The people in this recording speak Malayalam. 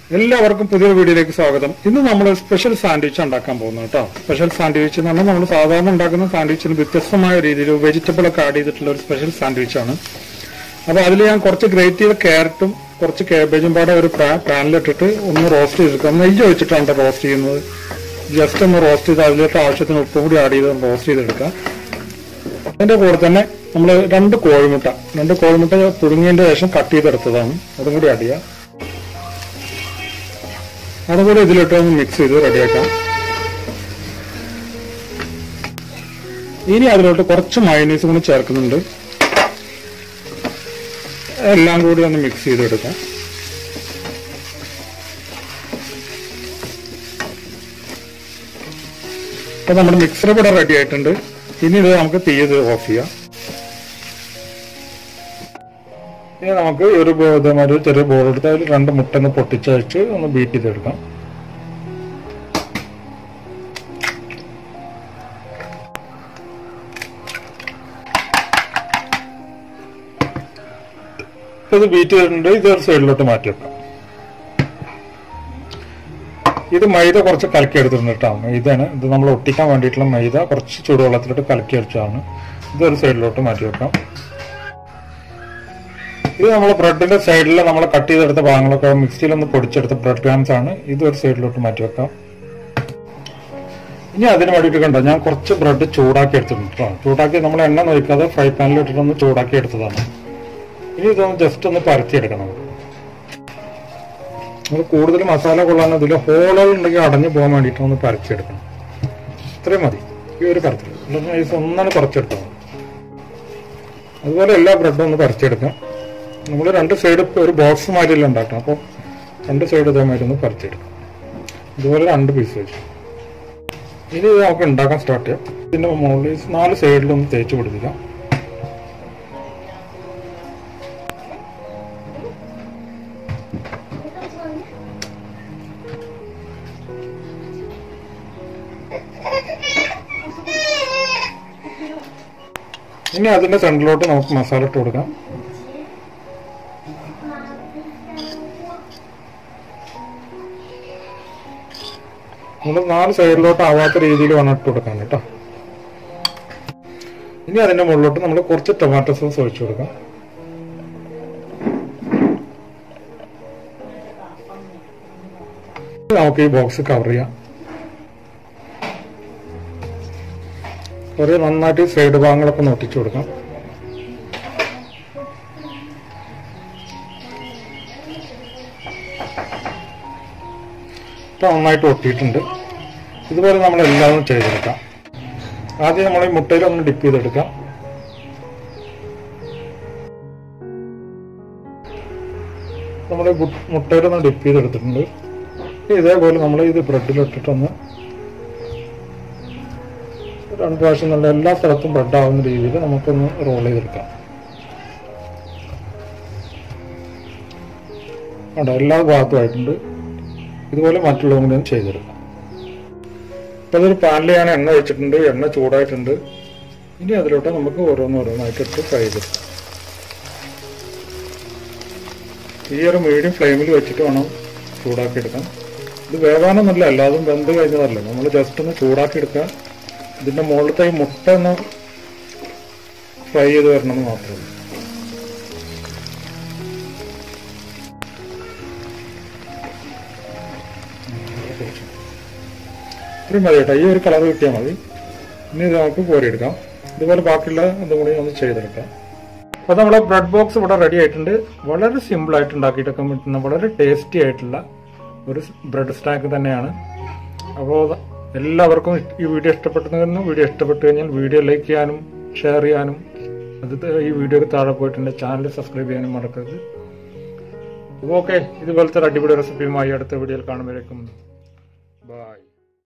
എല്ലാവർക്കും പുതിയ വീഡിയോയിലേക്ക് സ്വാഗതം ഇന്ന് നമ്മൾ സ്പെഷ്യൽ സാൻഡ്വിച്ച് ഉണ്ടാക്കാൻ പോകുന്നു കേട്ടോ സ്പെഷ്യൽ സാൻഡ്വിച്ച് എന്ന് പറഞ്ഞാൽ നമ്മൾ സാധാരണ ഉണ്ടാക്കുന്ന സാൻഡ്വിച്ചിന് വ്യത്യസ്തമായ രീതിയിൽ വെജിറ്റബിൾ ഒക്കെ ആഡ് ചെയ്തിട്ടുള്ള ഒരു സ്പെഷ്യൽ സാൻഡ്വിച്ച് ആണ് അപ്പോൾ അതിൽ ഞാൻ കുറച്ച് ഗ്രേറ്റ് ചെയ്ത ക്യാരറ്റും കുറച്ച് കാബേജും പാടെ ഒരു പാനിലിട്ടിട്ട് ഒന്ന് റോസ്റ്റ് ചെയ്തെടുക്കാം നെയ്യ് ഒഴിച്ചിട്ടാണ് റോസ്റ്റ് ചെയ്യുന്നത് ജസ്റ്റ് ഒന്ന് റോസ്റ്റ് ചെയ്ത് അതിലേക്ക് ആവശ്യത്തിന് ഉപ്പും കൂടി ആഡ് ചെയ്ത് റോസ്റ്റ് ചെയ്തെടുക്കാം അതിന്റെ കൂടെ തന്നെ നമ്മൾ രണ്ട് കോഴിമുട്ട രണ്ട് കോഴിമുട്ട പുഴുങ്ങിയതിന്റെ ശേഷം കട്ട് ചെയ്തെടുത്തതാണ് അതും കൂടി ആഡ് ചെയ്യാം അതും കൂടി ഇതിലിട്ട് ഒന്ന് മിക്സ് ചെയ്ത് റെഡിയാക്കാം ഇനി അതിലോട്ട് കുറച്ച് മയനീസ് കൂടി ചേർക്കുന്നുണ്ട് എല്ലാം കൂടി ഒന്ന് മിക്സ് ചെയ്തെടുക്കാം അപ്പൊ നമ്മുടെ മിക്സർ ഇവിടെ റെഡി ആയിട്ടുണ്ട് ഇനി ഇത് നമുക്ക് തീ ഇത് ഓഫ് ചെയ്യാം ഇനി നമുക്ക് ഒരു ബോ- ഇതേമാതിരി ഒരു ചെറിയ ബോൾ എടുത്ത് അതിൽ രണ്ട് മുട്ട ഒന്ന് പൊട്ടിച്ച് വെച്ച് ഒന്ന് ബീറ്റ് ചെയ്തെടുക്കാം ഇപ്പൊ ഇത് ബീറ്റ് ചെയ്തിട്ടുണ്ട് ഇത് ഒരു സൈഡിലോട്ട് മാറ്റി വെക്കാം ഇത് മൈദ കുറച്ച് കലക്കി എടുത്തിട്ടുണ്ട് കേട്ടോ മൈദയാണ് ഇത് നമ്മൾ ഒട്ടിക്കാൻ വേണ്ടിയിട്ടുള്ള മൈദ കുറച്ച് ചൂടുവെള്ളത്തിലിട്ട് കലക്കി അടിച്ചതാണ് ഇത് ഒരു സൈഡിലോട്ട് മാറ്റി വെക്കാം ഇത് നമ്മൾ ബ്രെഡിന്റെ സൈഡിൽ നമ്മൾ കട്ട് ചെയ്തെടുത്ത ഭാഗങ്ങളൊക്കെ മിക്സിയിൽ ഒന്ന് പൊടിച്ചെടുത്ത ബ്രെഡ് ക്രാംസ് ആണ് ഇത് ഒരു സൈഡിലോട്ട് മാറ്റി വെക്കാം ഇനി അതിന് വേണ്ടിയിട്ട് കണ്ടോ ഞാൻ കുറച്ച് ബ്രെഡ് ചൂടാക്കി എടുത്തിട്ടുണ്ട് കേട്ടോ ചൂടാക്കി നമ്മൾ എണ്ണ നോക്കാതെ ഫ്രൈ പാനിൽ ഇട്ടിട്ടൊന്ന് ചൂടാക്കി എടുത്തതാണ് ഇനി ഇതൊന്ന് ജസ്റ്റ് ഒന്ന് പരത്തിയെടുക്കണം നമുക്ക് നമ്മൾ കൂടുതൽ മസാല കൊള്ളാൻ ഇതിൽ ഹോളുകൾ ഉണ്ടെങ്കിൽ അടഞ്ഞു പോകാൻ വേണ്ടിയിട്ട് ഒന്ന് പരത്തിയെടുക്കണം ഇത്രയും മതി ഈ ഒരു പരത്തിൽ നൈസ് ഒന്നാണ് പറിച്ചെടുത്താൽ മതി അതുപോലെ എല്ലാ ബ്രെഡും ഒന്ന് പറിച്ചെടുക്കാം നമ്മൾ രണ്ട് സൈഡ് ഒരു ബോക്സ് മാതിരിയല്ല ഉണ്ടാക്കണം അപ്പോൾ രണ്ട് സൈഡ് ഇതേമാതിരി ഒന്ന് പറിച്ചെടുക്കാം ഇതുപോലെ രണ്ട് പീസ് വെച്ചു ഇനി ഇത് നമുക്ക് ഉണ്ടാക്കാൻ സ്റ്റാർട്ട് ചെയ്യാം ഇതിന്റെ മുകളിൽ നാല് സൈഡിലൊന്ന് തേച്ച് പിടിപ്പിക്കാം ഇനി അതിന്റെ സെന്ററിലോട്ട് നമുക്ക് മസാല ഇട്ട് കൊടുക്കാം നമ്മൾ നാല് സൈഡിലോട്ട് ആവാത്ത രീതിയിൽ വേണം ഇട്ട് കൊടുക്കാൻ കേട്ടോ ഇനി അതിന്റെ മുകളിലോട്ട് നമ്മൾ കുറച്ച് ടൊമാറ്റോ സോസ് ഒഴിച്ചു കൊടുക്കാം നമുക്ക് ഈ ബോക്സ് കവർ ചെയ്യാം കുറെ നന്നായിട്ട് സൈഡ് ഭാഗങ്ങളൊക്കെ ഒന്ന് ഒട്ടിച്ചു കൊടുക്കാം ഇപ്പൊ നന്നായിട്ട് ഒട്ടിയിട്ടുണ്ട് ഇതുപോലെ നമ്മൾ എല്ലാം ചെയ്തെടുക്കാം ആദ്യം നമ്മൾ ഈ മുട്ടയിൽ ഒന്ന് ഡിപ്പ് ചെയ്തെടുക്കാം നമ്മൾ മുട്ടയിലൊന്ന് ഡിപ്പ് ചെയ്തെടുത്തിട്ടുണ്ട് ഇനി ഇതേപോലെ നമ്മൾ ഇത് ബ്രെഡിലിട്ടിട്ടൊന്ന് രണ്ട് പ്രാവശ്യം നല്ല എല്ലാ സ്ഥലത്തും ബ്രെഡ് ആവുന്ന രീതിയിൽ നമുക്കൊന്ന് റോൾ ചെയ്തെടുക്കാം ഉണ്ട് എല്ലാ ഭാഗത്തുമായിട്ടുണ്ട് ഇതുപോലെ മറ്റുള്ളതും കൂടി ഒന്ന് ചെയ്തെടുക്കാം ഇപ്പൊ ഇതൊരു പാനിൽ ഞാൻ എണ്ണ വെച്ചിട്ടുണ്ട് എണ്ണ ചൂടായിട്ടുണ്ട് ഇനി അതിലോട്ട് നമുക്ക് ഓരോന്ന് ഓരോന്നായിട്ട് ഇട്ട് ഫ്രൈ ചെയ്തെടുക്കാം ഈ ഒരു മീഡിയം ഫ്ലെയിമിൽ വെച്ചിട്ട് വേണം ചൂടാക്കി എടുക്കാൻ ഇത് വേവാനൊന്നുമില്ല അല്ലാതും വെന്ത് കഴിഞ്ഞതല്ല നമ്മൾ ജസ്റ്റ് ഒന്ന് ചൂടാക്കി എടുക്കുക ഇതിന്റെ മുകളിലത്തെ ഈ മുട്ട ഒന്ന് ഫ്രൈ ചെയ്ത് വരണമെന്ന് മാത്രമേ ഉള്ളൂ ഇത്രയും മതി കേട്ടോ ഈ ഒരു കളർ കിട്ടിയാൽ മതി ഇനി ഇത് നമുക്ക് കോരിയെടുക്കാം ഇതുപോലെ ബാക്കിയുള്ള ഇതും കൂടി ഒന്ന് ചെയ്തെടുക്കാം അപ്പോൾ നമ്മളെ ബ്രെഡ് ബോക്സ് ഇവിടെ റെഡി ആയിട്ടുണ്ട് വളരെ സിമ്പിൾ ആയിട്ട് ഉണ്ടാക്കിയിട്ടൊക്കെ പറ്റുന്ന വളരെ ടേസ്റ്റി ആയിട്ടുള്ള ഒരു ബ്രെഡ് സ്നാക്ക് തന്നെയാണ് അപ്പോൾ എല്ലാവർക്കും ഈ വീഡിയോ ഇഷ്ടപ്പെട്ടെന്ന് വീഡിയോ ഇഷ്ടപ്പെട്ടു കഴിഞ്ഞാൽ വീഡിയോ ലൈക്ക് ചെയ്യാനും ഷെയർ ചെയ്യാനും അത് ഈ വീഡിയോക്ക് താഴെ പോയിട്ടുണ്ട് ചാനൽ സബ്സ്ക്രൈബ് ചെയ്യാനും മറക്കരുത് ഓക്കെ ഇതുപോലത്തെ ഒരു അടിപൊളി റെസിപ്പിയുമായി അടുത്ത വീഡിയോയിൽ കാണുമ്പോഴേക്കും